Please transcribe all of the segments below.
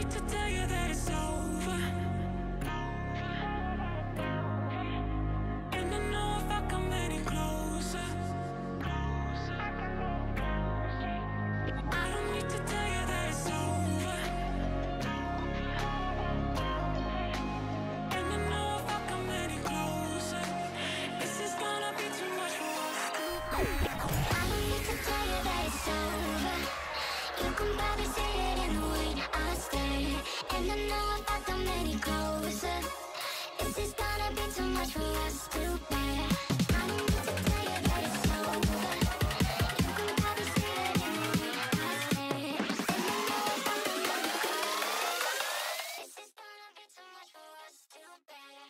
need to tell you that it's over. And I know if I come any closer. I don't need to tell you that it's over. And I know if I come any closer, this is gonna be too much for us to I don't need to tell you that it's over. You can probably see it in the way I stare. And I know if I come any closer, this is gonna be too much for us to bear. I don't need to tell you that it's over. You can probably see it in the way I stare. And I know if I come any closer, this is gonna be too much for us to bear.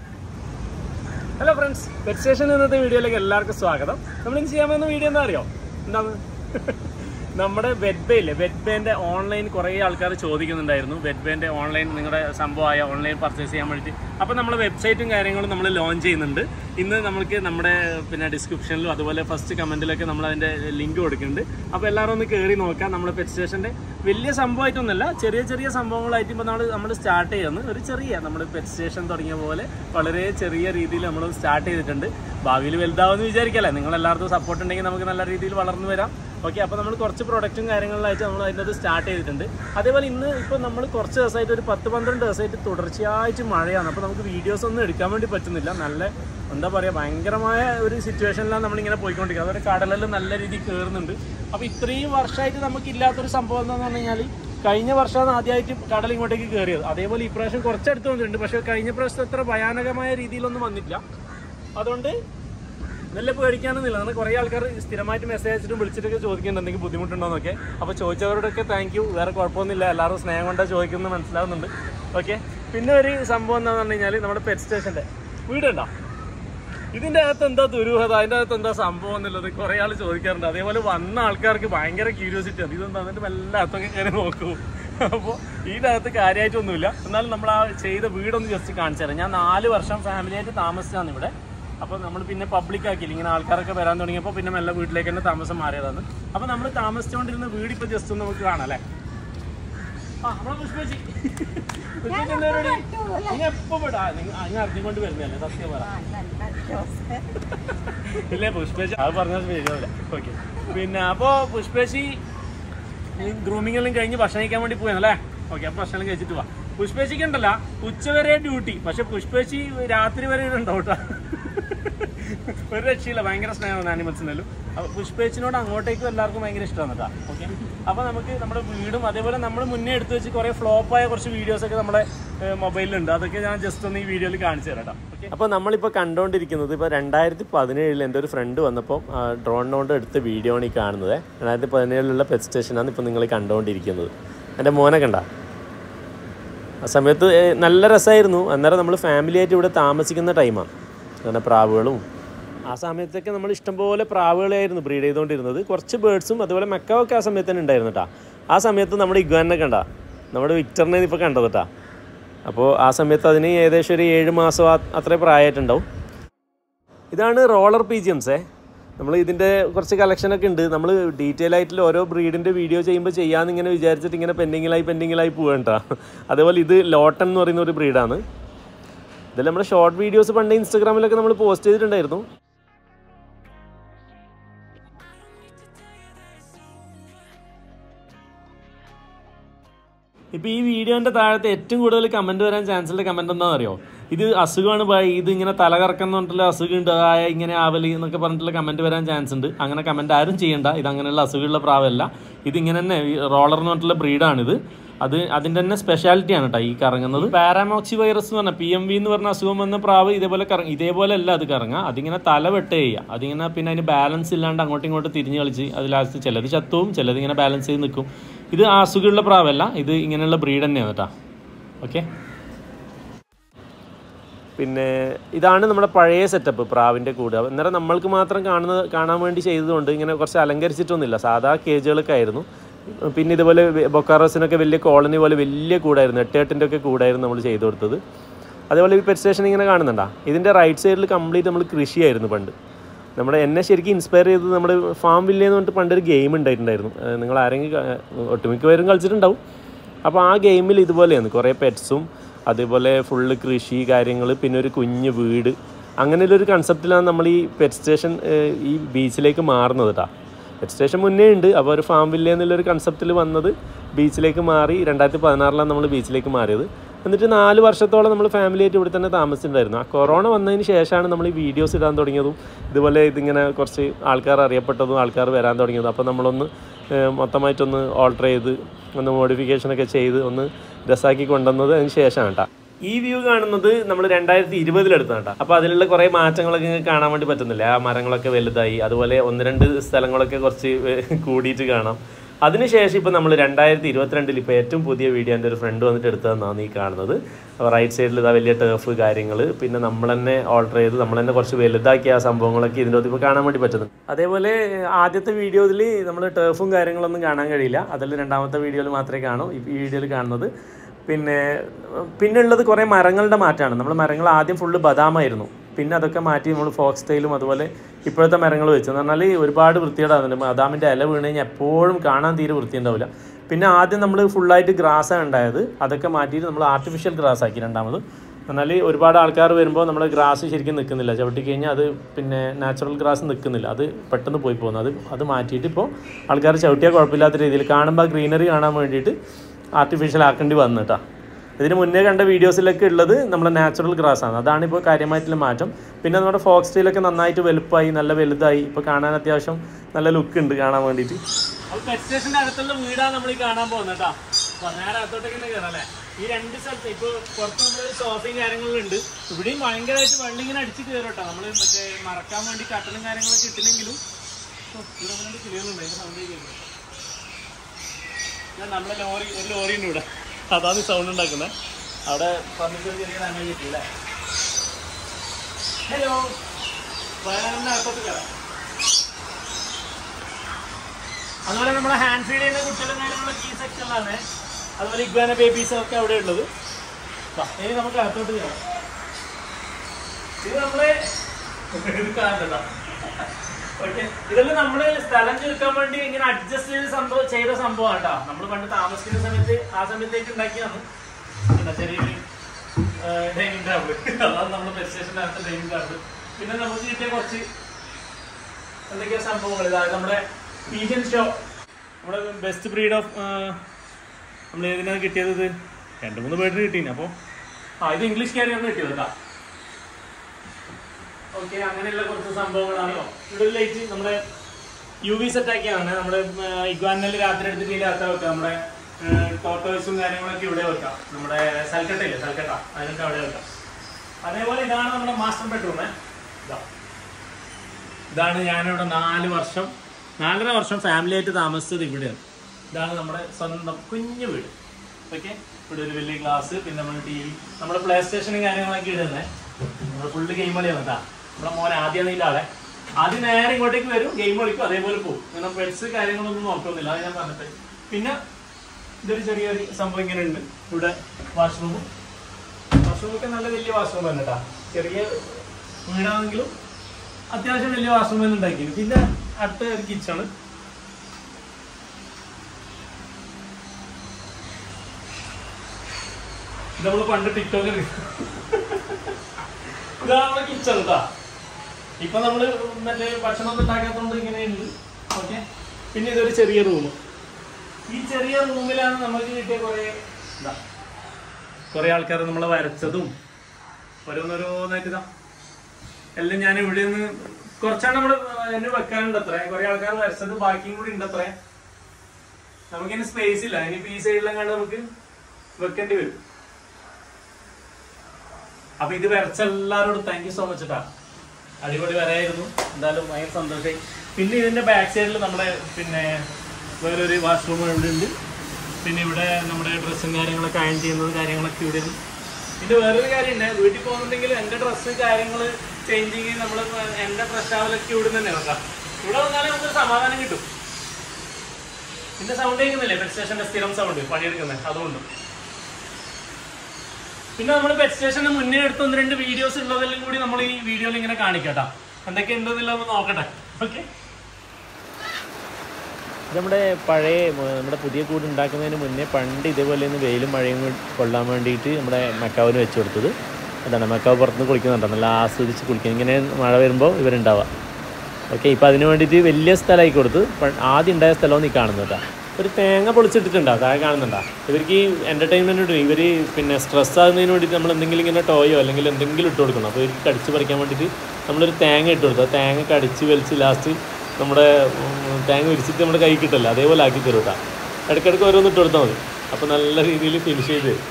Hello friends pet station ഇന്നത്തെ വീഡിയോയിലേക്ക് എല്ലാവർക്കും സ്വാഗതം നമ്മൾ ഇന്ന് ചെയ്യാൻ പോകുന്ന video എന്താ അറിയോ എന്താണ് നമ്മുടെ വെറ്റ് ബേ ഇല്ലേ വെറ്റ് ബേന്റെ ഓൺലൈൻ കുറേ ആൾക്കാർ ചോദിക്കുന്നുണ്ടായിരുന്നു വെറ്റ് ബേന്റെ ഓൺലൈൻ നിങ്ങളുടെ സംഭവമായ ഓൺലൈൻ പർച്ചേസ് ചെയ്യാൻ വേണ്ടിയിട്ട് അപ്പോൾ നമ്മൾ വെബ്സൈറ്റും കാര്യങ്ങളും നമ്മൾ ലോഞ്ച് ചെയ്യുന്നുണ്ട് ഇന്ന് നമുക്ക് നമ്മുടെ പിന്നെ ഡിസ്ക്രിപ്ഷനിലും അതുപോലെ ഫസ്റ്റ് കമന്റിലൊക്കെ നമ്മൾ അതിന്റെ ലിങ്ക് കൊടുക്കുന്നുണ്ട് അപ്പോൾ എല്ലാവരും ഒന്ന് കയറി നോക്കാം നമ്മുടെ പെറ്റ് സ്റ്റേഷന്റെ വലിയ സംഭവമായിട്ടൊന്നുമല്ല ചെറിയ ചെറിയ സംഭവങ്ങളായിട്ട് ഇപ്പോൾ നമ്മൾ നമ്മൾ സ്റ്റാർട്ട് ചെയ്യുന്നു ഒരു ചെറിയ നമ്മുടെ പെറ്റ് സ്റ്റേഷൻ തുടങ്ങിയ പോലെ വളരെ ചെറിയ രീതിയിൽ നമ്മൾ സ്റ്റാർട്ട് ചെയ്തിട്ടുണ്ട് ഭാവിയിൽ വലുതാവുമെന്ന് വിചാരിക്കല്ലേ നിങ്ങൾ എല്ലാവർക്കും സപ്പോർട്ട് ഉണ്ടെങ്കിൽ നമുക്ക് നല്ല രീതിയിൽ വളർന്നു വരാം ഓക്കെ അപ്പോൾ നമ്മൾ കുറച്ച് പ്രൊഡക്റ്റും കാര്യങ്ങളിലായിട്ട് നമ്മൾ അതിൻ്റെ സ്റ്റാർട്ട് ചെയ്തിട്ടുണ്ട് അതേപോലെ ഇന്ന് ഇപ്പോൾ നമ്മൾ കുറച്ച് ദിവസമായിട്ട് ഒരു പത്ത് പന്ത്രണ്ട് ദിവസമായിട്ട് തുടർച്ചയായിട്ട് മഴയാണ് അപ്പോൾ നമുക്ക് വീഡിയോസ് ഒന്നും എടുക്കാൻ വേണ്ടി പറ്റുന്നില്ല നല്ല എന്താ പറയുക ഭയങ്കരമായ ഒരു സിറ്റുവേഷനിലാണ് നമ്മളിങ്ങനെ പോയിക്കൊണ്ടിരിക്കുന്നത് അതുപോലെ കടലിൽ നല്ല രീതിയിൽ കയറുന്നുണ്ട് അപ്പോൾ ഇത്രയും വർഷമായിട്ട് നമുക്കില്ലാത്തൊരു സംഭവം എന്താണെന്ന് പറഞ്ഞു കഴിഞ്ഞാൽ കഴിഞ്ഞ വർഷമാണ് ആദ്യമായിട്ട് കടൽ ഇങ്ങോട്ടേക്ക് കയറിയത് അതേപോലെ ഇപ്രാവശ്യം കുറച്ചടുത്ത് വന്നിട്ടുണ്ട് പക്ഷേ കഴിഞ്ഞ പ്രാവശ്യത്തെ അത്ര ഭയാനകമായ രീതിയിലൊന്നും വന്നിട്ടില്ല അതുകൊണ്ട് നല്ല പേടിക്കാനൊന്നുമില്ല അങ്ങനെ കുറേ ആൾക്കാർ സ്ഥിരമായിട്ട് മെസ്സേജ് അയച്ചിട്ടും വിളിച്ചിട്ടൊക്കെ ചോദിക്കുന്നുണ്ട് എന്തെങ്കിലും ബുദ്ധിമുട്ടുണ്ടോന്നൊക്കെ അപ്പോൾ ചോദിച്ചവരോടൊക്കെ താങ്ക് യു വേറെ കുഴപ്പമൊന്നുമില്ല എല്ലാവരും സ്നേഹം കൊണ്ടാണ് ചോദിക്കുന്നത് മനസ്സിലാവുന്നുണ്ട് ഓക്കെ പിന്നെ ഒരു സംഭവം എന്താണെന്ന് പറഞ്ഞു കഴിഞ്ഞാൽ നമ്മുടെ പെറ്റ് സ്റ്റേഷൻ്റെ വീടുണ്ടോ ഇതിന്റെ അകത്ത് എന്താ ദുരൂഹത അതിന്റെ അകത്ത് എന്താ സംഭവം എന്നുള്ളത് കുറെ ആൾ ചോദിക്കാറുണ്ട് അതേപോലെ വന്ന ആൾക്കാർക്ക് ഭയങ്കര ക്യൂരിയോസിറ്റി ആണ് ഇതെന്താ എന്നിട്ട് മെല്ലെ അകത്തൊക്കെ കയറി നോക്കൂ അപ്പോൾ ഇതിന്റെ അകത്ത് കാര്യമായിട്ടൊന്നുമില്ല എന്നാലും നമ്മൾ ആ ചെയ്ത വീടൊന്ന് ജസ്റ്റ് കാണിച്ചു തരാം ഞാൻ നാല് വർഷം ഫാമിലിയായിട്ട് താമസിച്ചാണ് ഇവിടെ അപ്പോൾ നമ്മൾ പിന്നെ പബ്ലിക് ആക്കിയില്ല ഇങ്ങനെ ആൾക്കാരൊക്കെ വരാൻ തുടങ്ങിയപ്പോൾ പിന്നെ മെല്ലെ വീട്ടിലേക്ക് തന്നെ താമസം മാറിയതാണ് അപ്പോൾ നമ്മൾ താമസിച്ചുകൊണ്ടിരുന്ന വീട് ഇപ്പോൾ ജസ്റ്റ് ഒന്ന് നമുക്ക് കാണാം അല്ലേ ആ നമ്മളെ പുഷ്പേച്ചി പുഷ്പേച്ചി എന്താ പരിപാടി നിങ്ങൾ എപ്പോൾ വിടാ നിങ്ങൾ അങ്ങ് അറിഞ്ഞുകൊണ്ട് വരുന്നതല്ലേ സത്യം പറ ഇല്ലേ പുഷ്പേശി അത് പറഞ്ഞാൽ ശരിയാവില്ല ഓക്കെ പിന്നെ അപ്പോ പുഷ്പേശി ഗ്രൂമിങ്ങെല്ലാം കഴിഞ്ഞ് ഭക്ഷണം കഴിക്കാൻ വേണ്ടി പോയാണല്ലേ ഓക്കെ അപ്പൊ ഭക്ഷണം കഴിച്ചിട്ട് പോവാ പുഷ്പേശിക്ക് ഉണ്ടല്ല ഉച്ചവരെ ഡ്യൂട്ടി പക്ഷെ പുഷ്പേശി രാത്രി വരെ ഇവിടെ ഉണ്ടാവും കേട്ടോ ഒരു രക്ഷയില്ല ഭയങ്കര സ്നേഹമാണ് ആനിമൽസിനും അപ്പൊ പുഷ്പേച്ചിനോട് അങ്ങോട്ടേക്കും എല്ലാവർക്കും ഭയങ്കര ഇഷ്ടമാണ് കേട്ടോ ഓക്കെ അപ്പൊ നമുക്ക് നമ്മുടെ വീടും അതേപോലെ നമ്മൾ മുന്നേ എടുത്തു വെച്ച് കുറെ ഫ്ലോപ്പായ കുറച്ച് വീഡിയോസ് ഒക്കെ നമ്മുടെ മൊബൈലിലുണ്ട് അതൊക്കെ ഞാൻ ജസ്റ്റ് ഒന്ന് ഈ വീഡിയോയിൽ കാണിച്ചു തരാം കേട്ടോ അപ്പോൾ നമ്മളിപ്പോൾ കണ്ടുകൊണ്ടിരിക്കുന്നത് ഇപ്പോൾ രണ്ടായിരത്തി പതിനേഴിൽ എൻ്റെ ഒരു ഫ്രണ്ട് വന്നപ്പോൾ ഡ്രോണിനോണ്ട് എടുത്ത വീഡിയോ ആണ് ഈ കാണുന്നത് രണ്ടായിരത്തി പതിനേഴിലുള്ള പെറ്റ് സ്റ്റേഷനാണ് ഇപ്പോൾ നിങ്ങൾ കണ്ടുകൊണ്ടിരിക്കുന്നത് എൻ്റെ മോനെ കണ്ട ആ സമയത്ത് ഏ, നല്ല രസമായിരുന്നു അന്നേരം നമ്മൾ ഫാമിലി ആയിട്ട് ഇവിടെ താമസിക്കുന്ന ടൈമാണ് അങ്ങനെ പ്രാവുകളും ആ സമയത്തൊക്കെ നമ്മൾ ഇഷ്ടംപോലെ പ്രാവുകളായിരുന്നു ബ്രീഡ് ചെയ്തുകൊണ്ടിരുന്നത് കുറച്ച് ബേഡ്സും അതുപോലെ മെക്കാവൊക്കെ ആ സമയത്ത് തന്നെ ഉണ്ടായിരുന്നു കേട്ടോ ആ സമയത്ത് നമ്മുടെ ഇഗ്വാനെ കണ്ട നമ്മുടെ വിക്ടറിനെ ഇപ്പോൾ കണ്ടത് കേട്ടോ അപ്പോൾ ആ സമയത്ത് അതിന് ഏകദേശം ഒരു ഏഴ് മാസം ആ- അത്രേ പ്രായമായിട്ടുണ്ടാവും ഇതാണ് റോളർ പി ജി എംസേ നമ്മൾ ഇതിൻ്റെ കുറച്ച് കളക്ഷനൊക്കെ ഉണ്ട് നമ്മൾ ഡീറ്റെയിൽ ആയിട്ടുള്ള ഓരോ ബ്രീഡിൻ്റെ വീഡിയോ ചെയ്യുമ്പോൾ ചെയ്യാമെന്ന് ഇങ്ങനെ വിചാരിച്ചിട്ട് ഇങ്ങനെ പെൻഡിങ്ങിലായി പെൻഡിങ്ങിലായി പോകണ്ട അതേപോലെ ഇത് ലോട്ടൺ എന്ന് പറയുന്ന ഒരു ബ്രീഡാണ് ഇതിൽ നമ്മുടെ ഷോർട്ട് വീഡിയോസ് പണ്ട് ഇൻസ്റ്റാഗ്രാമിലൊക്കെ നമ്മൾ പോസ്റ്റ് ചെയ്തിട്ടുണ്ടായിരുന്നു ഇപ്പോൾ ഈ വീഡിയോൻ്റെ താഴത്ത് ഏറ്റവും കൂടുതൽ കമൻറ്റ് വരാൻ ചാൻസ് ഉള്ള കമൻറ്റ് എന്താണെന്ന് അറിയോ ഇത് അസുഖമാണ് ബൈ ഇത് ഇങ്ങനെ തല കറക്കം എന്ന് പറഞ്ഞിട്ടുള്ള അസുഖം ഉണ്ട് ആയ ഇങ്ങനെ ആവലി എന്നൊക്കെ പറഞ്ഞിട്ടുള്ള കമൻറ്റ് വരാൻ ചാൻസ് ഉണ്ട് അങ്ങനെ കമൻറ്റ് ആരും ചെയ്യണ്ട ഇത് അങ്ങനെയുള്ള അസുഖമുള്ള പ്രാവല്ല ഇതിങ്ങനെ തന്നെ റോളർ എന്ന് പറഞ്ഞിട്ടുള്ള ബ്രീഡാണിത് അത് അതിൻ്റെ തന്നെ സ്പെഷ്യാലിറ്റി ആണ് കേട്ടോ ഈ കറങ്ങുന്നത് പാരാമോക്സി വൈറസ് എന്ന് പറഞ്ഞാൽ പി എം വി എന്ന് പറഞ്ഞ അസുഖം വന്ന പ്രാവ് ഇതേപോലെ കറങ്ങ ഇതേപോലെ അല്ല അത് കറങ്ങുക അതിങ്ങനെ തല വെട്ട് ചെയ്യുക അതിങ്ങനെ പിന്നെ അതിന് ബാലൻസ് ഇല്ലാണ്ട് അങ്ങോട്ടും ഇങ്ങോട്ടും തിരിഞ്ഞ് കളിച്ച് അത് ലാസ്റ്റ് ചിലത് ചത്തവും ചിലത് ഇങ്ങനെ ബാലൻസ് ചെയ്ത് നിൽക്കും ഇത് ആ അസുഖമുള്ള പ്രാവല്ല ഇത് ഇങ്ങനെയുള്ള ബ്രീഡ് തന്നെയാണ് കേട്ടോ ഓക്കെ പിന്നെ ഇതാണ് നമ്മുടെ പഴയ സെറ്റപ്പ് പ്രാവിൻ്റെ കൂട് അന്നേരം നമ്മൾക്ക് മാത്രം കാണുന്ന കാണാൻ വേണ്ടി ചെയ്തതുകൊണ്ട് ഇങ്ങനെ കുറച്ച് അലങ്കരിച്ചിട്ടൊന്നുമില്ല സാധാ കേജുകളൊക്കെ ആയിരുന്നു പിന്നെ ഇതുപോലെ ബൊക്കാറോസിനൊക്കെ വലിയ കോളനി പോലെ വലിയ കൂടായിരുന്നു എട്ടേട്ടിൻ്റെ ഒക്കെ കൂടായിരുന്നു നമ്മൾ ചെയ്തു കൊടുത്തത് അതേപോലെ ഈ പെറ്റ് സ്റ്റേഷൻ ഇങ്ങനെ കാണുന്നുണ്ടോ ഇതിൻ്റെ റൈറ്റ് സൈഡിൽ കംപ്ലീറ്റ് നമ്മൾ കൃഷിയായിരുന്നു പണ്ട് നമ്മുടെ എന്നെ ശരിക്കും ഇൻസ്പയർ ചെയ്തത് നമ്മുടെ ഫാം വില്ലേ എന്ന് പറഞ്ഞിട്ട് പണ്ടൊരു ഗെയിം ഉണ്ടായിട്ടുണ്ടായിരുന്നു ഏഹ് നിങ്ങൾ ആരെങ്കിലും ക- ഒട്ടുമിക്ക പേരും കളിച്ചിട്ടുണ്ടാവും അപ്പോൾ ആ ഗെയിമിൽ ഇതുപോലെയാണ് കുറേ പെറ്റ്സും അതേപോലെ ഫുള്ള് കൃഷി കാര്യങ്ങൾ പിന്നെ ഒരു കുഞ്ഞ് വീട് അങ്ങനെയുള്ളൊരു കൺസെപ്റ്റിലാണ് നമ്മൾ ഈ പെറ്റ് സ്റ്റേഷൻ ഏഹ്, ഈ ബീച്ചിലേക്ക് മാറുന്നത് കേട്ടോ പെറ്റ് സ്റ്റേഷൻ മുന്നേ ഉണ്ട് അപ്പോൾ ഒരു ഫാം വില്ല എന്നുള്ളൊരു കൺസെപ്റ്റിൽ വന്നത് ബീച്ചിലേക്ക് മാറി രണ്ടായിരത്തി പതിനാറിലാണ് നമ്മൾ ബീച്ചിലേക്ക് മാറിയത് എന്നിട്ട് നാല് വർഷത്തോളം നമ്മൾ ഫാമിലി ആയിട്ട് ഇവിടെ തന്നെ താമസിച്ചിട്ടുണ്ടായിരുന്നു ആ കൊറോണ വന്നതിന് ശേഷമാണ് നമ്മൾ ഈ വീഡിയോസ് ഇടാൻ തുടങ്ങിയതും ഇതുപോലെ ഇതിങ്ങനെ കുറച്ച് ആൾക്കാർ അറിയപ്പെട്ടതും ആൾക്കാർ വരാൻ തുടങ്ങിയതും അപ്പോൾ നമ്മളൊന്ന് ഏഹ്, മൊത്തമായിട്ടൊന്ന് ഓൾട്ടർ ചെയ്ത് ഒന്ന് മോഡിഫിക്കേഷനൊക്കെ ചെയ്ത് ഒന്ന് രസാക്കി കൊണ്ടുവന്നത് അതിന് ശേഷമാണ് കേട്ടോ ഈ വ്യൂ കാണുന്നത് നമ്മൾ രണ്ടായിരത്തി ഇരുപതിലെടുത്താണ് കേട്ടോ അപ്പോൾ അതിലുള്ള കുറേ മാറ്റങ്ങളൊക്കെ നിങ്ങൾക്ക് കാണാൻ വേണ്ടി പറ്റുന്നില്ല ആ മരങ്ങളൊക്കെ വലുതായി അതുപോലെ ഒന്ന് രണ്ട് സ്ഥലങ്ങളൊക്കെ കുറച്ച് വേ- കൂടിയിട്ട് കാണാം അതിനുശേഷം ഇപ്പോൾ നമ്മൾ രണ്ടായിരത്തി ഇരുപത്തിരണ്ടിൽ ഇപ്പോൾ ഏറ്റവും പുതിയ വീഡിയോ എൻ്റെ ഒരു ഫ്രണ്ട് വന്നിട്ട് എടുത്തതെന്നാണ് ഈ കാണുന്നത് അപ്പോൾ റൈറ്റ് സൈഡിൽ ഇതാ വലിയ ടേഫ് കാര്യങ്ങൾ പിന്നെ നമ്മൾ തന്നെ ഓൾട്ടർ ചെയ്ത് നമ്മൾ തന്നെ കുറച്ച് വലുതാക്കിയ ആ സംഭവങ്ങളൊക്കെ ഇതിൻ്റെ അകത്ത് ഇപ്പോൾ കാണാൻ വേണ്ടി പറ്റുന്നുണ്ട് അതേപോലെ ആദ്യത്തെ വീഡിയോയിൽ നമ്മൾ ടേഫും കാര്യങ്ങളൊന്നും കാണാൻ കഴിയില്ല അതിൽ രണ്ടാമത്തെ വീഡിയോയിൽ മാത്രമേ കാണൂ ഈ വീഡിയോയിൽ കാണുന്നത് പിന്നെ പിന്നെ ഉള്ളത് കുറേ മരങ്ങളുടെ മാറ്റമാണ് നമ്മൾ മരങ്ങൾ ആദ്യം ഫുള്ള് ബദാമായിരുന്നു പിന്നെ അതൊക്കെ മാറ്റി നമ്മൾ ഫോക്സ് സ്റ്റൈലും അതുപോലെ ഇപ്പോഴത്തെ മരങ്ങൾ വെച്ചു എന്ന് പറഞ്ഞാൽ ഒരുപാട് വൃത്തികേടാകുന്നുണ്ട് ബദാമിൻ്റെ ഇല വീണ് കഴിഞ്ഞാൽ എപ്പോഴും കാണാൻ തീരെ വൃത്തി ഉണ്ടാവില്ല പിന്നെ ആദ്യം നമ്മൾ ഫുള്ളായിട്ട് ഗ്രാസാണ് ഉണ്ടായത് അതൊക്കെ മാറ്റിയിട്ട് നമ്മൾ ആർട്ടിഫിഷ്യൽ ഗ്രാസ് ആക്കി രണ്ടാമത് എന്നാൽ ഒരുപാട് ആൾക്കാർ വരുമ്പോൾ നമ്മുടെ ഗ്രാസ് ശരിക്കും നിൽക്കുന്നില്ല ചവിട്ടി കഴിഞ്ഞാൽ അത് പിന്നെ നാച്ചുറൽ ഗ്രാസ് നിൽക്കുന്നില്ല അത് പെട്ടെന്ന് പോയി പോകുന്നു അത് അത് മാറ്റിയിട്ട് ഇപ്പോൾ ആൾക്കാർ ചവിട്ടിയാൽ കുഴപ്പമില്ലാത്ത രീതിയിൽ കാണുമ്പോൾ ആ ഗ്രീനറി കാണാൻ വേണ്ടിയിട്ട് ആർട്ടിഫിഷ്യൽ ആക്കേണ്ടി വന്നു കേട്ടോ ഇതിന് മുന്നേ കണ്ട വീഡിയോസിലൊക്കെ ഉള്ളത് നമ്മുടെ നാച്ചുറൽ ഗ്രാസ് ആണ് അതാണ് ഇപ്പോൾ കാര്യമായിട്ടുള്ള മാറ്റം പിന്നെ നമ്മുടെ ഫോക്സ് സ്റ്റൈലൊക്കെ നന്നായിട്ട് വലുപ്പമായി നല്ല വലുതായി ഇപ്പോൾ കാണാൻ അത്യാവശ്യം നല്ല ലുക്ക് ഉണ്ട് കാണാൻ വേണ്ടിയിട്ട് പെറ്റ് സ്റ്റേഷന്റെ അടുത്തുള്ള വീടാണ് നമ്മൾ ഈ കാണാൻ പോകുന്നത് കേട്ടോ നേരെ അകത്തോട്ടേക്ക് കയറാം അല്ലേ ഈ രണ്ട് സ്ഥലത്ത് ഇപ്പോൾ പുറത്ത് നമ്മൾ സോഫയും കാര്യങ്ങളും ഉണ്ട് ഇവിടെയും ഭയങ്കരമായിട്ട് വെള്ളം ഇങ്ങനെ അടിച്ച് കയറും കേട്ടോ നമ്മൾ മറ്റേ മറക്കാൻ വേണ്ടി കട്ടനും കാര്യങ്ങളൊക്കെ ഇട്ടില്ലെങ്കിലും ഓ, ഇവിടെ വന്നിട്ട് കിളികളുണ്ട് അതിന്റെ സൗണ്ട് കേൾക്കുന്നത് ഞാൻ നമ്മുടെ ലോറി ഒരു ലോറി ഉണ്ട് ഇവിടെ അതാണ് സൗണ്ട് ഉണ്ടാക്കുന്നത് അവിടെ ഫർണിച്ചർ ചെറിയ ഡാമേജ് കിട്ടിയില്ലേ ഹലോ വയനാടിന്റെ അകത്തോട്ട് കയറാം അതുപോലെ നമ്മുടെ ഹാൻഡ് ഫീഡ് ചെയ്യുന്ന കുട്ടികളും കാര്യങ്ങളൊക്കെ ഈ സെക്ഷനിലാണ് അതുപോലെ ഇഗ്വാന ബേബീസ് ഒക്കെ അവിടെ ഉള്ളത് വാ, ഇനി നമുക്ക് അകത്തോട്ട് കയറാം ഇത് നമ്മള് ഇത് കാണണ്ട ഓക്കെ ഇതെല്ലാം നമ്മള് സ്ഥലം ചുരുക്കാൻ വേണ്ടി ഇങ്ങനെ അഡ്ജസ്റ്റ് ചെയ്ത് സംഭവം ചെയ്ത സംഭവം കേട്ടോ നമ്മൾ പണ്ട് താമസിക്കുന്ന സമയത്ത് ആ സമയത്തേക്ക് ഉണ്ടാക്കിയതാണ് എന്താ ചെറിയൊരു ഡൈനിങ് ടേബിൾ അതാണ് നമ്മൾ ബസ് സ്റ്റേഷൻ്റെ അടുത്ത ഡൈനിങ് ടേബിൾ പിന്നെ നമുക്ക് കിട്ടിയ കുറച്ച് എന്തൊക്കെയോ സംഭവങ്ങൾ ഇതായത് നമ്മുടെ പീജിയൻ ഷോ നമ്മുടെ ബെസ്റ്റ് ബ്രീഡ് ഓഫ് നമ്മൾ ഏതിനാണ് കിട്ടിയത് ഇത് രണ്ട് മൂന്ന് പേരിന് കിട്ടീന് അപ്പോൾ ആ ഇത് ഇംഗ്ലീഷ് കാരിയാണ് കിട്ടിയത് കേട്ടോ ഓക്കെ അങ്ങനെയുള്ള കുറച്ച് സംഭവങ്ങളാണ് ഇവിടെ ഒരു ലൈറ്റ് നമ്മുടെ യു വി സെറ്റ് ആക്കിയാണ് നമ്മുടെ ഇഗ്വാനിൽ രാത്രി എടുത്തിട്ട് ഇതിനകത്ത് വെക്കാം നമ്മുടെ ടോട്ടോയ്സും കാര്യങ്ങളൊക്കെ ഇവിടെ വെക്കാം നമ്മുടെ സൽക്കട്ടയില്ലേ സൽക്കട്ട അതിനൊക്കെ അവിടെ വെക്കാം അതേപോലെ ഇതാണ് നമ്മുടെ മാസ്റ്റർ ബെഡ്റൂം ഇതാ ഇതാണ് ഞാനിവിടെ നാല് വർഷം നാലര വർഷം ഫാമിലി ആയിട്ട് താമസിച്ചത് ഇവിടെയാണ് ഇതാണ് നമ്മുടെ സ്വന്തം കുഞ്ഞു വീട് ഓക്കെ ഇവിടെ ഒരു വലിയ ഗ്ലാസ് പിന്നെ നമ്മൾ ടി വി നമ്മുടെ പ്ലേ സ്റ്റേഷനും കാര്യങ്ങളൊക്കെ ഇടുന്നത് നമ്മൾ ഫുള്ള് ഗെയിം കളിയാണ് കേട്ടോ നമ്മുടെ മോൻ ആദ്യമാണ് ഇതിൻ്റെ ആളെ ആദ്യം നേരെ ഇങ്ങോട്ടേക്ക് വരും ഗെയിം കളിക്കും അതേപോലെ പോകും അങ്ങനെ പെറ്റ്സ് കാര്യങ്ങളൊന്നും നോക്കുന്നില്ല അത് ഞാൻ പറഞ്ഞിട്ട് പിന്നെ ഇതൊരു ചെറിയൊരു സംഭവം ഇങ്ങനെ ഉണ്ട് ഇവിടെ വാഷ്റൂമും വാഷ്റൂമൊക്കെ നല്ല വലിയ വാഷ്റൂം തന്നെ കേട്ടോ ചെറിയ വീടാണെങ്കിലും അത്യാവശ്യം വലിയ വാഷ്റൂം തന്നെ ഉണ്ടാക്കി പിന്നെ അടുത്ത ഒരു കിച്ചണ് ഇത് നമ്മള് പണ്ട് ടിക്ടോക്ക് ഇതാണ് നമ്മളെ കിച്ചൺ കേട്ടാ ഇപ്പൊ നമ്മള് മറ്റേ ഭക്ഷണം ഒന്നും ഉണ്ടാക്കാത്തോണ്ട് ഇങ്ങനെയുണ്ട് ഓക്കെ പിന്നെ ഇതൊരു ചെറിയ റൂം ഈ ചെറിയ റൂമിലാണ് നമുക്ക് കിട്ടിയ കുറെ ഇതാ കുറെ ആൾക്കാർ നമ്മളെ വരച്ചതും ഓരോന്നോരോന്നായിട്ട് ഇതാ എല്ലാം ഞാൻ ഇവിടെ നിന്ന് കുറച്ചാണ് നമ്മൾ എന്നെ വെക്കാനുണ്ട് അത്ര കുറെ ആൾക്കാർ വരച്ചത് ബാക്കിയും കൂടി ഉണ്ട് അത്ര നമുക്കിനി സ്പേസ് ഇല്ല ഇനിയിപ്പോ ഈ സൈഡിലും കണ്ട് നമുക്ക് വെക്കേണ്ടി വരും അപ്പൊ ഇത് വരച്ച എല്ലാവരോടും താങ്ക് യു സോ മച്ച് കേട്ടാ അടിപൊളി വരായിരുന്നു എന്തായാലും ഭയങ്കര സന്തോഷമായി പിന്നെ ഇതിന്റെ ബാക്ക് സൈഡിൽ നമ്മുടെ പിന്നെ വേറൊരു വാഷ്റൂം ഇവിടെ ഉണ്ട് പിന്നെ ഇവിടെ നമ്മുടെ ഡ്രസ്സും കാര്യങ്ങളൊക്കെ അയൺ ചെയ്യുന്നത് കാര്യങ്ങളൊക്കെ ഇവിടെ ഉണ്ട് പിന്നെ വേറൊരു കാര്യം ഉണ്ട് വീട്ടിൽ പോകുന്നുണ്ടെങ്കിൽ എൻ്റെ ഡ്രസ്സ് കാര്യങ്ങൾ ചേഞ്ചിങ് നമ്മൾ എൻ്റെ ഡ്രസ് ട്രാവലൊക്കെ ഇവിടെ തന്നെ വെക്കാം ഇവിടെ വന്നാലേ നമുക്ക് സമാധാനം കിട്ടും പിന്നെ സൗണ്ട് കേൾക്കുന്നില്ലേ പെറ്റ് സ്റ്റേഷന്റെ സ്ഥിരം സൗണ്ട് പണിയെടുക്കുന്നത് അതുകൊണ്ട് പിന്നെ നമ്മൾ പെറ്റ് സ്റ്റേഷന് മുന്നേ എടുത്ത ഒന്ന് രണ്ട് വീഡിയോസ് ഉള്ളതെല്ലാം കൂടി നമ്മൾ ഈ വീഡിയോയിൽ ഇങ്ങനെ കാണിക്കട്ടാ എന്തൊക്കെ ഉണ്ടെന്നുള്ളത് നോക്കട്ടെ ഓക്കെ ഇത് നമ്മുടെ പഴയ മ- നമ്മുടെ പുതിയ കൂട് ഉണ്ടാക്കുന്നതിന് മുന്നേ പണ്ട് ഇതേപോലെ ഒന്ന് വെയിലും മഴയും കൂടി കൊള്ളാൻ വേണ്ടിയിട്ട് നമ്മുടെ മക്കാവിന് വെച്ച് കൊടുത്തത് അതാണ് മക്കാവ് പുറത്തുനിന്ന് കുളിക്കുന്നുണ്ടോ നല്ല ആസ്വദിച്ച് കുളിക്കുക ഇങ്ങനെ മഴ വരുമ്പോൾ ഇവരുണ്ടാവുക ഓക്കെ ഇപ്പോൾ അതിന് വേണ്ടിയിട്ട് വലിയ സ്ഥലമായി കൊടുത്ത് പ- ആദ്യം ഉണ്ടായ സ്ഥലമാണ് ഈ കാണുന്നത് കേട്ടോ ഒരു തേങ്ങ പൊളിച്ചിട്ടിട്ടുണ്ടോ താഴെ കാണുന്നുണ്ടോ ഇവർക്ക് ഈ എൻ്റർടൈൻമെൻറ്റ് ഇവർ പിന്നെ സ്ട്രെസ് ആകുന്നതിന് വേണ്ടിയിട്ട് നമ്മൾ എന്തെങ്കിലും ഇങ്ങനെ ടോയോ അല്ലെങ്കിൽ എന്തെങ്കിലും ഇട്ട് കൊടുക്കണം അപ്പോൾ ഇവർക്ക് കടിച്ച് പറിക്കാൻ വേണ്ടിയിട്ട് നമ്മളൊരു തേങ്ങ ഇട്ട് കൊടുത്തു ആ തേങ്ങ കടിച്ച് വലിച്ച് ലാസ്റ്റ് നമ്മുടെ ഉം, തേങ്ങ വിരിച്ചിട്ട് നമ്മുടെ കൈ കിട്ടില്ല അതേപോലെ ആക്കി തരും കേട്ടോ ഇടയ്ക്കിടയ്ക്ക് ഓരോന്ന് ഇട്ട് കൊടുത്താൽ മതി അപ്പോൾ നല്ല രീതിയിൽ ഫിനിഷ് ചെയ്ത് തരും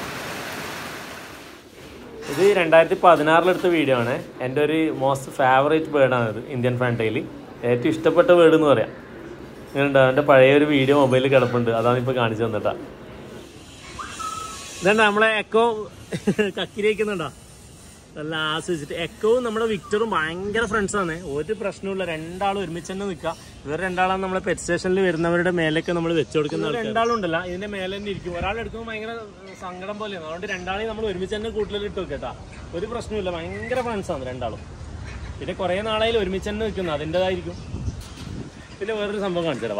ഇത് രണ്ടായിരത്തി പതിനാറിലെടുത്ത വീഡിയോ ആണ് എൻ്റെ ഒരു മോസ്റ്റ് ഫേവറേറ്റ് ബേർഡാണ് ഇത് ഇന്ത്യൻ ഫാൻറ്റയിൽ ഏറ്റവും ഇഷ്ടപ്പെട്ട ബേർഡ് എന്ന് പറയാം ഇങ്ങനെയുണ്ട് അവൻ്റെ പഴയ ഒരു വീഡിയോ മൊബൈലിൽ കിടപ്പുണ്ട് അതാണ് ഇപ്പോൾ കാണിച്ചു തന്നിട്ടാ ഇതണ്ട നമ്മളെ എക്കോ കക്കിരിക്കുന്നുണ്ടോ നല്ല ആസ്വദിച്ചിട്ട് എക്കോവും നമ്മുടെ വിക്ടറും ഭയങ്കര ഫ്രണ്ട്സാണ് ഒരു പ്രശ്നമില്ല രണ്ടാളും ഒരുമിച്ച് തന്നെ നിൽക്കുക ഇവർ രണ്ടാളാണ് നമ്മളെ പെറ്റ് സ്റ്റേഷനിൽ വരുന്നവരുടെ മേലേക്ക് നമ്മൾ വെച്ച് കൊടുക്കുന്ന രണ്ടാളും ഉണ്ടല്ല ഇതിന്റെ മേലെ തന്നെ ഇരിക്കും ഒരാൾ എടുക്കുമ്പോൾ ഭയങ്കര ഏഹ്, സങ്കടം പോലെയാണ് അതുകൊണ്ട് രണ്ടാളെയും നമ്മൾ ഒരുമിച്ച് തന്നെ കൂട്ടിൽ ഇട്ട് വെക്കട്ടാ ഒരു പ്രശ്നമില്ല ഭയങ്കര ഫ്രണ്ട്സാണ് രണ്ടാളും പിന്നെ കുറേ നാളായാലും ഒരുമിച്ച് തന്നെ നിൽക്കുന്നു അതിൻ്റെതായിരിക്കും പിന്നെ വേറൊരു സംഭവം കാണിച്ചിടവാ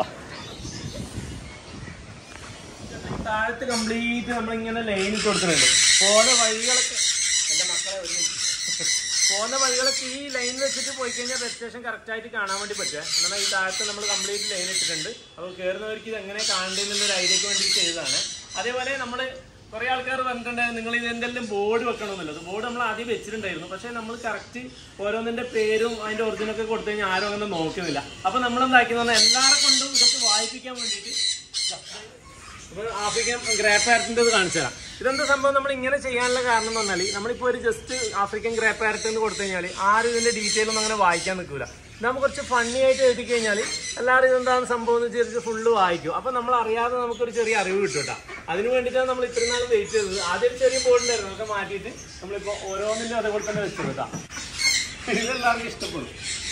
താഴത്ത് കംപ്ലീറ്റ് നമ്മളിങ്ങനെ ലൈൻ ഇട്ട് കൊടുക്കുന്നുണ്ട് പോണ വഴികളൊക്കെ എൻ്റെ മക്കളെ ഒരു minute. പോന്ന വഴികളൊക്കെ ഈ ലൈൻ വെച്ചിട്ട് പോയി കഴിഞ്ഞാൽ രജിസ്ട്രേഷൻ കറക്റ്റ് ആയിട്ട് കാണാൻ വേണ്ടി പറ്റുക എന്നാൽ ഈ താഴത്ത് നമ്മൾ കംപ്ലീറ്റ് ലൈൻ ഇട്ടിട്ടുണ്ട് അപ്പോൾ കയറുന്നവർക്ക് ഇത് എങ്ങനെ കാണേണ്ടതെന്നുള്ള ഐഡിയക്ക് വേണ്ടി ചെയ്തതാണ് അതേപോലെ നമ്മൾ കുറേ ആൾക്കാർ പറഞ്ഞിട്ടുണ്ടായിരുന്നു നിങ്ങൾ ഇതിൻ്റെല്ലാം ബോർഡ് വെക്കണമെന്നുള്ളത് ബോർഡ് നമ്മൾ ആദ്യം വെച്ചിട്ടുണ്ടായിരുന്നു പക്ഷേ നമ്മൾ കറക്റ്റ് ഓരോന്നിൻ്റെ പേരും അതിൻ്റെ ഒറിജിനൊക്കെ കൊടുത്തു കഴിഞ്ഞാൽ ആരും അങ്ങനെ നോക്കുന്നില്ല അപ്പോൾ നമ്മൾ എന്താക്കിയെന്ന് പറഞ്ഞാൽ എല്ലാവരെ കൊണ്ടും ഇതൊക്കെ വായിപ്പിക്കാൻ വേണ്ടിയിട്ട് അപ്പോൾ ആഫ്രിക്കൻ ഗ്രേ പാരറ്റിൻ്റെ ഇത് കാണിച്ചു തരാം ഇതെന്താ സംഭവം നമ്മൾ ഇങ്ങനെ ചെയ്യാനുള്ള കാരണം എന്ന് പറഞ്ഞാൽ നമ്മളിപ്പോൾ ഒരു ജസ്റ്റ് ആഫ്രിക്കൻ ഗ്രേ പാരറ്റ് എന്ന് കൊടുത്തു കഴിഞ്ഞാൽ ആരും ഇതിൻ്റെ ഡീറ്റെയിൽ ഒന്നും അങ്ങനെ വായിക്കാൻ നിൽക്കില്ല നമ്മൾ കുറച്ച് ഫണ്ണി ആയിട്ട് എഴുതി കഴിഞ്ഞാൽ എല്ലാവരും ഇതെന്താണ് സംഭവം എന്ന് വിചാരിച്ച് ഫുള്ള് വായിക്കും അപ്പോൾ നമ്മൾ അറിയാതെ നമുക്കൊരു ചെറിയ അറിവ് കിട്ടും കേട്ടോ അതിന് വേണ്ടിയിട്ടാണ് നമ്മൾ ഇത്രയും നാൾ വെയിറ്റ് ചെയ്തത് ആദ്യം ഒരു ചെറിയ ബോർഡ് ഉണ്ടായിരുന്നു അതൊക്കെ മാറ്റിയിട്ട് നമ്മളിപ്പോൾ ഓരോന്നിൻ്റെ അതേപോലെ തന്നെ വെച്ചു കേട്ടോ ഇതെല്ലാവർക്കും ഇഷ്ടപ്പെടും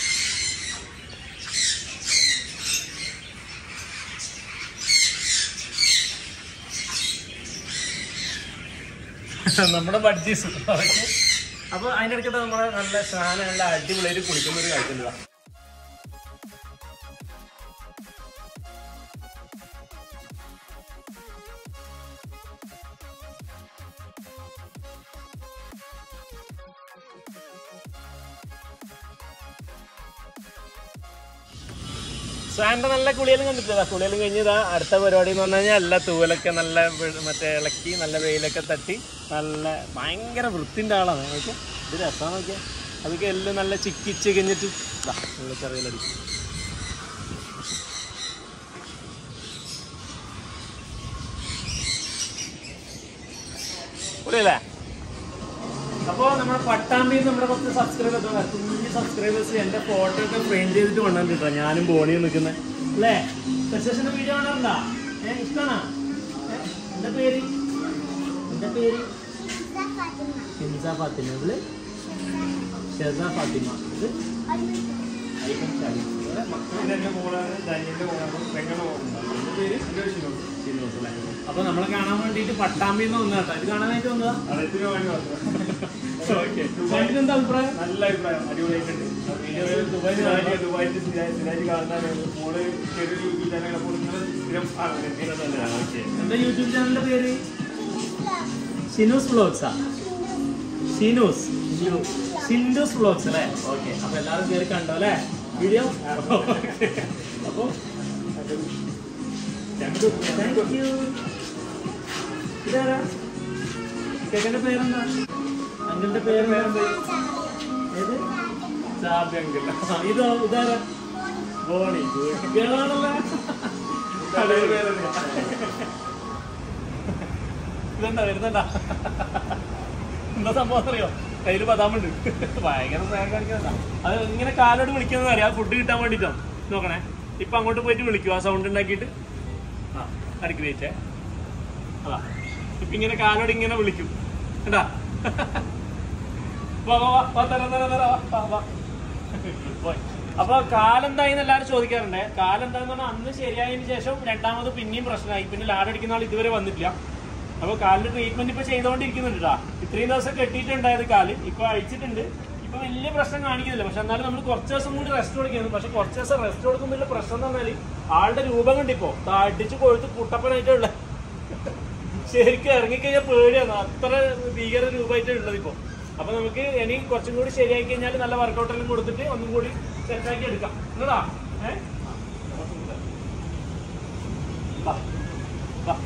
നമ്മുടെ ബഡ്ജീസ് അപ്പൊ അതിന്റെ അടുക്കത്തെ നമ്മളെ നല്ല സ്നാനം നല്ല അടിപൊളിയായിട്ട് കുളിക്കുന്ന ഒരു കാഴ്ച സാറിന്റെ നല്ല കുളിയെല്ലാം കണ്ടിട്ടില്ല കുളിയെല്ലാം കഴിഞ്ഞതാ അടുത്ത പരിപാടി എന്ന് പറഞ്ഞു കഴിഞ്ഞാൽ എല്ലാ തൂവലൊക്കെ നല്ല വെ- മറ്റേ ഇളക്കി നല്ല വെയിലൊക്കെ തട്ടി നല്ല ഭയങ്കര വൃത്തിൻ്റെ ആളാണ് നോക്കിയാൽ ഇത് രസമാണ് നോക്കിയാൽ അതൊക്കെ എല്ലാം നല്ല ചിക്കിച്ച് കഴിഞ്ഞിട്ട് ഇതാ നല്ല ചെറിയലടിക്കും പൊളിയല്ലേ അപ്പോൾ നമ്മുടെ പട്ടാമ്പിയിൽ നമ്മുടെ കുറച്ച് സബ്സ്ക്രൈബേഴ്സ് കുഞ്ഞു സബ്സ്ക്രൈബേഴ്സ് എൻ്റെ ഫോട്ടോ ഒക്കെ ഫ്രെയിം ചെയ്തിട്ട് കൊണ്ടുവന്നിട്ടോ ഞാനും ബോണിയും നിൽക്കുന്നത് അല്ലേ സെഷൻ്റെ വീഡിയോ കാണാറുണ്ടോ ഏ ഇഷ്ടമാണോ ഏ, എന്താ പേര് എന്താ പേര് ഹിൻസ ഫാത്തിമ ഇവള് ഷെസ ഫാത്തിമ ഇത് ഐബൻ ഷാലി. ഇവിടെ മക്കളുടെ എൻ്റെ മോളാണ് ഡാനിയലിൻ്റെ മോളാണ് പെങ്ങളുടെ മോളുണ്ട് എൻ്റെ പേര് ഷിനോസ് അല്ലേ അപ്പോൾ നമ്മളെ കാണാൻ വേണ്ടിയിട്ട് പട്ടാമ്പിയിൽ നിന്ന് വന്നതാ കേട്ടോ ഇത് കാണാനായിട്ട് വന്നതാ ഓക്കെ എന്താ അഭിപ്രായം നല്ല അഭിപ്രായം അടിപൊളിയായിട്ടുണ്ട് ദുബായിൽ ദുബായ് ദുബായിൽ സ്ഥിരമായിട്ട് കാണുന്നതാണ് മോള് ചെറിയ യൂട്യൂബ് ചാനൽ അപ്പോൾ നിങ്ങൾ സ്ഥിരം ആണ് എന്താ യൂട്യൂബ് ചാനലിന്റെ പേര് ഷിനൂസ് വ്ളോഗ്സാ ഷിനൂസ് ഷിൻഡൂസ് വ്ളോഗ്സ് അല്ലേ ഓക്കെ അപ്പൊ എല്ലാവരും കയറി കണ്ടോ അല്ലേ വീഡിയോ അപ്പൊ താങ്ക് യു ഇതാരാ ചേട്ടന്റെ പേരെന്താ അങ്കിളുടെ പേര് ഏത് ചാബ്യങ്കില്ല ആ, ഇതോ ഇതാരാ ബോണി ഗേളാണല്ലോ ഇതെന്താ വരുന്നുണ്ടാ എന്താ സംഭവം അറിയോ കയ്യില് ബദാമുണ്ട് ഭയങ്കര സ്നേഹം കാണിക്കുന്നതാ അത് ഇങ്ങനെ കാലോട് വിളിക്കുന്നത് അറിയാം ഫുഡ് കിട്ടാൻ വേണ്ടിട്ടാണ് നോക്കണേ ഇപ്പൊ അങ്ങോട്ട് പോയിട്ട് വിളിക്കും ആ സൗണ്ട് ഉണ്ടാക്കിയിട്ട് ആ അടിക്ക് വെയിറ്റേ അതാ ഇപ്പൊ ഇങ്ങനെ കാലോട് ഇങ്ങനെ വിളിക്കും കേട്ടാ വാ വാ വാ വാ തരാം തരാം തരാം വാ വാ വാ പോയി. അപ്പൊ കാലെന്തായിന്ന് എല്ലാവരും ചോദിക്കാറുണ്ട് കാലെന്താന്ന് പറഞ്ഞാൽ അന്ന് ശരിയായതിനു ശേഷം രണ്ടാമത് പിന്നെയും പ്രശ്നമായി പിന്നെ ലാഡടിക്കുന്ന ആൾ ഇതുവരെ വന്നിട്ടില്ല അപ്പൊ കാലിന് ട്രീറ്റ്മെന്റ് ഇപ്പൊ ചെയ്തുകൊണ്ടിരിക്കുന്നുണ്ട് ട്ടാ. ഇത്രയും ദിവസം കെട്ടിയിട്ടുണ്ടായത് കാല് ഇപ്പൊ അഴിച്ചിട്ടുണ്ട് ഇപ്പൊ ഇപ്പൊ വലിയ പ്രശ്നം കാണിക്കുന്നില്ല പക്ഷെ എന്നാലും നമ്മൾ കുറച്ച് ദിവസം കൂടി റെസ്റ്റ് കൊടുക്കുന്നു പക്ഷെ കുറച്ച് ദിവസം റെസ്റ്റ് കൊടുക്കുമ്പോൾ പ്രശ്നം എന്ന് പറഞ്ഞാൽ ആളുടെ രൂപം കണ്ടിപ്പോ തടിച്ച് കൊഴുത്ത് കുട്ടപ്പനായിട്ടുള്ള ശരിക്കും ഇറങ്ങിക്കഴിഞ്ഞാൽ പേടിയാണ് അത്ര ഭീകര രൂപമായിട്ട് ഉള്ളത് ഇപ്പോ അപ്പൊ നമുക്ക് ഇനി കുറച്ചും കൂടി ശരിയാക്കി കഴിഞ്ഞാൽ നല്ല വർക്കൗട്ട് എല്ലാം കൊടുത്തിട്ട് ഒന്നും കൂടി സെറ്റാക്കി എടുക്കാം എന്നതാ ഏഹ് വാ. വാ.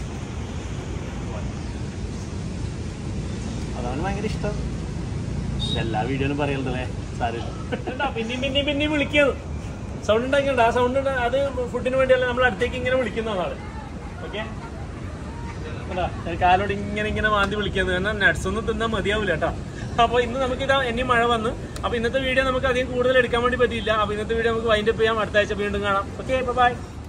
അതാണ് ഭയങ്കര ഇഷ്ടം എല്ലാ വീഡിയോയിലും പറയുന്നതല്ലേ സാരമില്ല പിന്നെയും പിന്നെയും പിന്നെയും വിളിക്കുന്നത് സൗണ്ട് ഉണ്ടാക്കിയുണ്ട് ആ സൗണ്ട് അത് ഫുഡിന് വേണ്ടിയല്ല നമ്മൾ അടുത്തേക്ക് ഇങ്ങനെ വിളിക്കുന്നതാണ് ഓക്കെ കാലോട് ഇങ്ങനെ ഇങ്ങനെ മാന്തി വിളിക്കുന്നത് കാരണം നട്സ് ഒന്നും തിന്നാൻ മതിയാവില്ല കേട്ടോ അപ്പോൾ ഇന്ന് നമുക്ക് ഇതാ ഇനി മഴ വന്നു അപ്പോൾ ഇന്നത്തെ വീഡിയോ നമുക്ക് അധികം കൂടുതൽ എടുക്കാൻ വേണ്ടി പറ്റിയില്ല അപ്പോൾ ഇന്നത്തെ വീഡിയോ നമുക്ക് വൈൻഡപ്പ് ചെയ്യാം അടുത്ത ആഴ്ച വീണ്ടും കാണാം ഓക്കെ ബൈ